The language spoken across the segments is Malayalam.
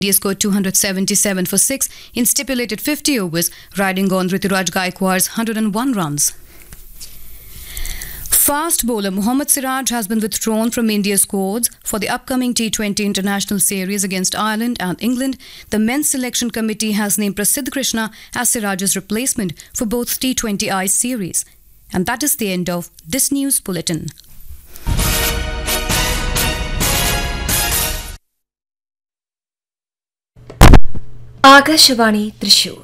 India scored 277 for 6 in stipulated 50 overs, riding on Rituraj Gaikwad's 101 runs. Fast bowler Mohammad Siraj has been withdrawn from India's squads for the upcoming T20 international series against Ireland and England. The men's selection committee has named Prasidh Krishna as Siraj's replacement for both T20I series. And that is the end of this news bulletin. Akashvani Thrissur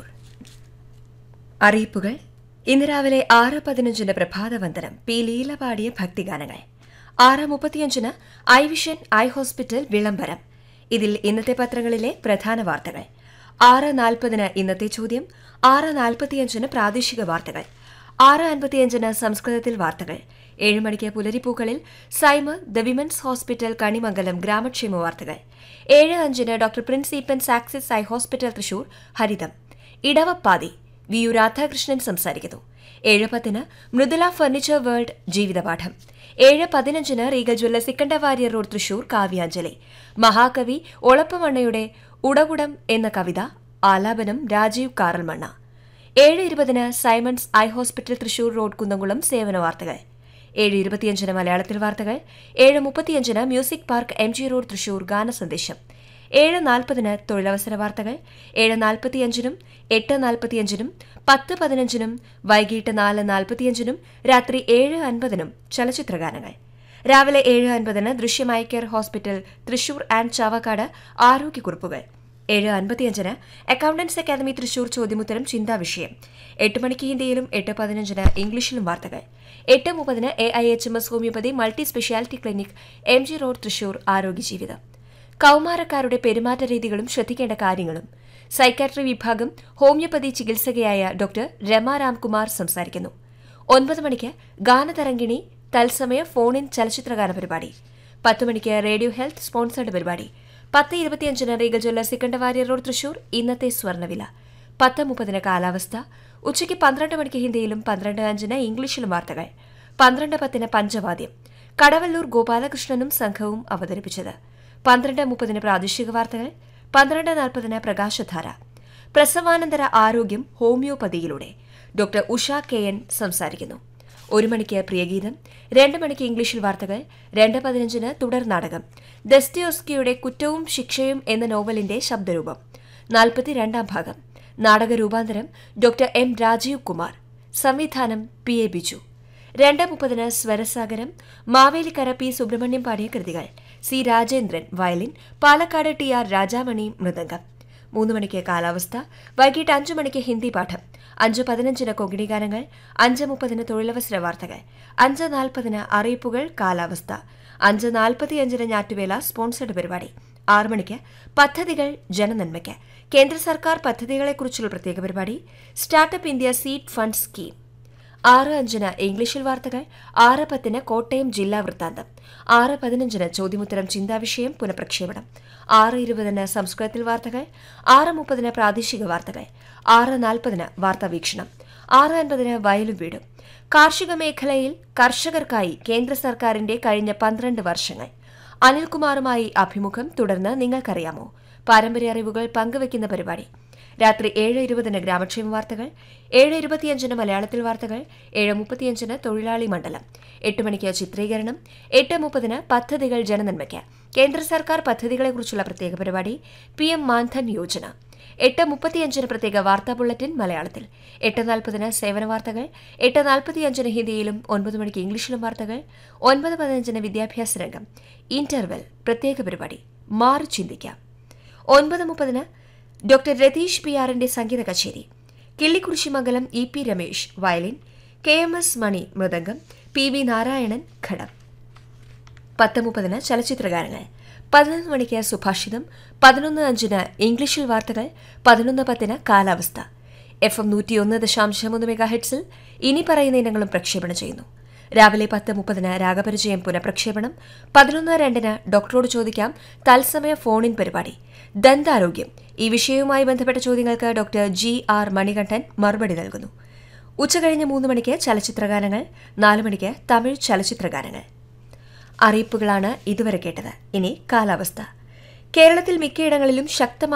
അറിയിപ്പുകൾ ഇന്ന് രാവിലെ ആറ് പതിനഞ്ചിന് പ്രഭാതവന്ദനം പി ലീല പാടിയ ഭക്തിഗാനങ്ങൾ ആറ് മുപ്പത്തിയഞ്ചിന് ഐ വിഷൻ ഐ ഹോസ്പിറ്റൽ വിളംബരം ഇതിൽ ഇന്നത്തെ പത്രങ്ങളിലെ പ്രധാന വാർത്തകൾ ആറ് നാൽപ്പതിന് ഇന്നത്തെ ചോദ്യം ആറ് നാൽപ്പത്തിയഞ്ചിന് പ്രാദേശിക വാർത്തകൾ ആറ് അൻപത്തിയഞ്ചിന് സംസ്കൃതത്തിൽ വാർത്തകൾ ഏഴ് മണിക്ക് പുലരിപ്പൂക്കളിൽ Saima the women's hospital Kanimangalam ഗ്രാമക്ഷേമ വാർത്തകൾ ഏഴ് അഞ്ചിന് doctor Prince Eapen's Axis eye hospital Thrissur ഹരിതം ഇടവപ്പാതി വി യു രാധാകൃഷ്ണൻ സംസാരിക്കുന്നു ഏഴ് പത്തിന് മൃദുല ഫർണിച്ചർ വേൾഡ് ജീവിതപാഠം ഏഴ് പതിനഞ്ചിന് Regal jewellers Sikkanda Warrier road Thrissur കാവ്യാഞ്ജലി മഹാകവി ഒളപ്പമണ്ണയുടെ ഉടകുടം എന്ന കവിത ആലാപനം രാജീവ് കാറൽമണ്ണ ഏഴ് ഇരുപതിന് Simon's eye hospital Thrissur road Kunnamkulam സേവന വാർത്തകൾ ഏഴ് ഇരുപത്തിയഞ്ചിന് മലയാളത്തിൽ വാർത്തകൾ ഏഴ് മുപ്പത്തിയഞ്ചിന് music park M G road Thrissur ഗാനസന്ദേശം ഏഴ് നാൽപ്പതിന് തൊഴിലവസര വാർത്തകൾ ഏഴ് നാൽപ്പത്തിയഞ്ചിനും എട്ട് നാൽപ്പത്തിയഞ്ചിനും പത്ത് പതിനഞ്ചിനും വൈകിട്ട് നാല് നാൽപ്പത്തിയഞ്ചിനും രാത്രി ഏഴ് അൻപതിനും ചലച്ചിത്രഗാനങ്ങൾ രാവിലെ ഏഴ് അൻപതിന് ദൃശ്യമായി care hospital Thrissur and Chavakkad ആരോഗ്യക്കുറിപ്പുകൾ ഏഴ് അൻപത്തിയഞ്ചിന് അക്കൌണ്ടൻസ് അക്കാദമി തൃശൂർ ചോദ്യമുത്തരം ചിന്താ വിഷയം എട്ട് മണിക്ക് ഹിന്ദിയിലും എട്ട് പതിനഞ്ചിന് ഇംഗ്ലീഷിലും വാർത്തകൾ എട്ട് മുപ്പതിന് A I H M S homoeopathy multi speciality clinic M G road Thrissur ആരോഗ്യജീവിതം കൌമാരക്കാരുടെ പെരുമാറ്റ രീതികളും ശ്രദ്ധിക്കേണ്ട കാര്യങ്ങളും സൈക്കാട്രി വിഭാഗം ഹോമിയോപ്പതി ചികിത്സകയായ ഡോക്ടർ രമ രാംകുമാർ സംസാരിക്കുന്നു ഒൻപത് മണിക്ക് ഗാനതരംഗിണി തത്സമയ ഫോൺ ഇൻ ചലച്ചിത്രഗാന പരിപാടി പത്ത് മണിക്ക് റേഡിയോ ഹെൽത്ത് സ്പോൺസേഡ് പരിപാടി പത്ത് ഇരുപത്തിയഞ്ചിന് Regal jewellers Sikkanda Warrier road Thrissur ഇന്നത്തെ സ്വർണ്ണവില പത്ത് മുപ്പതിന് കാലാവസ്ഥ ഉച്ചയ്ക്ക് പന്ത്രണ്ട് മണിക്ക് ഹിന്ദിയിലും പന്ത്രണ്ട് അഞ്ചിന് ഇംഗ്ലീഷിലും വാർത്തകൾ പന്ത്രണ്ട് പത്തിന് പഞ്ചവാദ്യം കടവല്ലൂർ ഗോപാലകൃഷ്ണനും സംഘവും അവതരിപ്പിച്ചത് പന്ത്രണ്ട് മുപ്പതിന് പ്രാദേശിക വാർത്തകൾ പന്ത്രണ്ട് നാൽപ്പതിന് പ്രകാശധാര പ്രസവാനന്തര ആരോഗ്യം ഹോമിയോപ്പതിയിലൂടെ ഡോക്ടർ ഉഷ കെ എൻ സംസാരിക്കുന്നു ഒരു മണിക്ക് പ്രിയഗീതം രണ്ട് മണിക്ക് ഇംഗ്ലീഷിൽ വാർത്തകൾ രണ്ട് പതിനഞ്ചിന് തുടർ നാടകം ദസ്തിയോസ്കിയുടെ കുറ്റവും ശിക്ഷയും എന്ന നോവലിന്റെ ശബ്ദരൂപം നാൽപ്പത്തിരണ്ടാം ഭാഗം നാടക രൂപാന്തരം ഡോക്ടർ എം രാജീവ് കുമാർ സംവിധാനം പി എ ബിജു രണ്ട് മുപ്പതിന് സ്വരസാഗരം മാവേലിക്കര പി സുബ്രഹ്മണ്യം പാടിയ കൃതികൾ C Rajendran violin Palakkad T R Rajamani mridangam മൂന്ന് മണിക്ക് കാലാവസ്ഥ വൈകിട്ട് അഞ്ചു മണിക്ക് ഹിന്ദി പാഠം അഞ്ച് പതിനഞ്ചിന് കൊങ്ങിണി ഗാനങ്ങൾ അഞ്ച് മുപ്പതിന് തൊഴിലവസര വാർത്തകൾ അഞ്ച് നാൽപ്പതിന് അറിയിപ്പുകൾ കാലാവസ്ഥ അഞ്ച് നാൽപ്പത്തിയഞ്ചിന് ഞാറ്റുവേല സ്പോൺസർഡ് പരിപാടി ആറ് മണിക്ക് പദ്ധതികൾ ജനനന്മയ്ക്ക് കേന്ദ്ര സർക്കാർ പദ്ധതികളെക്കുറിച്ചുള്ള പ്രത്യേക പരിപാടി startup India seed fund scheme ആറ് അഞ്ചിന് ഇംഗ്ലീഷിൽ വാർത്തകൾ ആറ് പത്തിന് കോട്ടയം ജില്ലാ വൃത്താന്തം ആറ് പതിനഞ്ചിന് ചോദ്യമുത്തരം ചിന്താവിഷയം പുനഃപ്രക്ഷേപണം ആറ് ഇരുപതിന് സംസ്കൃതത്തിൽ വാർത്തകൾ ആറ് മുപ്പതിന് പ്രാദേശിക വാർത്തകൾ ആറ് നാൽപ്പതിന് വാർത്താവീക്ഷണം ആറ് അൻപതിന് വയലും വീടും കാർഷിക മേഖലയിൽ കർഷകർക്കായി കേന്ദ്ര സർക്കാരിന്റെ കഴിഞ്ഞ പന്ത്രണ്ട് വർഷങ്ങൾ അനിൽകുമാറുമായി അഭിമുഖം തുടർന്ന് നിങ്ങൾക്കറിയാമോ പാരമ്പര്യ അറിവുകൾ പങ്കുവയ്ക്കുന്ന പരിപാടി രാത്രി ഏഴ് ഇരുപതിന് ഗ്രാമക്ഷേമ വാർത്തകൾ ഏഴ് ഇരുപത്തിയഞ്ചിന് മലയാളത്തിൽ വാർത്തകൾ ഏഴ് മുപ്പത്തിയഞ്ചിന് തൊഴിലാളി മണ്ഡലം എട്ട് മണിക്ക് ചിത്രീകരണം എട്ട് മുപ്പതിന് പദ്ധതികൾ ജനനന്മയ്ക്ക് കേന്ദ്ര സർക്കാർ പദ്ധതികളെക്കുറിച്ചുള്ള പ്രത്യേക പരിപാടി പി എം മാൻധൻ യോജന എട്ട് മുപ്പത്തിയഞ്ചിന് പ്രത്യേക വാർത്താ ബുള്ളറ്റിൻ മലയാളത്തിൽ എട്ട് നാൽപ്പതിന് സേവന വാർത്തകൾ എട്ട് നാൽപ്പത്തിയഞ്ചിന് ഹിന്ദിയിലും ഒൻപത് മണിക്ക് ഇംഗ്ലീഷിലും വാർത്തകൾ ഒൻപത് പതിനഞ്ചിന് വിദ്യാഭ്യാസ രംഗം ഇന്റർവെൽ പ്രത്യേക പരിപാടി മാറി ചിന്തിക്കാം ഒൻപത് മുപ്പതിന് ഡോക്ടർ രതീഷ് പി ആറിന്റെ സംഗീത കച്ചേരി Killikkurussimangalam E P Ramesh violin K M S Mani mridangam P V Narayanan ghatam പത്ത് മുപ്പതിന് ചലച്ചിത്രഗാനങ്ങൾ പതിനൊന്ന് മണിക്ക് സുഭാഷിതം പതിനൊന്ന് അഞ്ചിന് ഇംഗ്ലീഷിൽ വാർത്തകൾ പതിനൊന്ന് പത്തിന് കാലാവസ്ഥ എഫ് എം നൂറ്റിയൊന്ന് ദശാംശം മൂന്ന് മെഗാ ഹെഡ്സിൽ ഇനി പറയുന്ന ഇനങ്ങളും പ്രക്ഷേപണം ചെയ്യുന്നു രാവിലെ പത്ത് മുപ്പതിന് രാഗപരിചയം പുനഃപ്രക്ഷേപണം പതിനൊന്ന് രണ്ടിന് ഡോക്ടറോട് ചോദിക്കാം തത്സമയ ഫോണിൻ പരിപാടി ദന്താരോഗ്യം ഈ വിഷയവുമായി ബന്ധപ്പെട്ട ചോദ്യങ്ങൾക്ക് ഡോക്ടർ ജി ആർ മണികണ്ഠൻ മറുപടി നൽകുന്നു ഉച്ചകഴിഞ്ഞ് മൂന്ന് മണിക്ക് ചലച്ചിത്രഗാനങ്ങൾ നാല് മണിക്ക് തമിഴ് ചലച്ചിത്രഗാനങ്ങൾ അറിയിപ്പുകളാണ് ഇതുവരെ കേട്ടത് ഇനി കാലാവസ്ഥ കേരളത്തിൽ മിക്കയിടങ്ങളിലും ശക്തമായ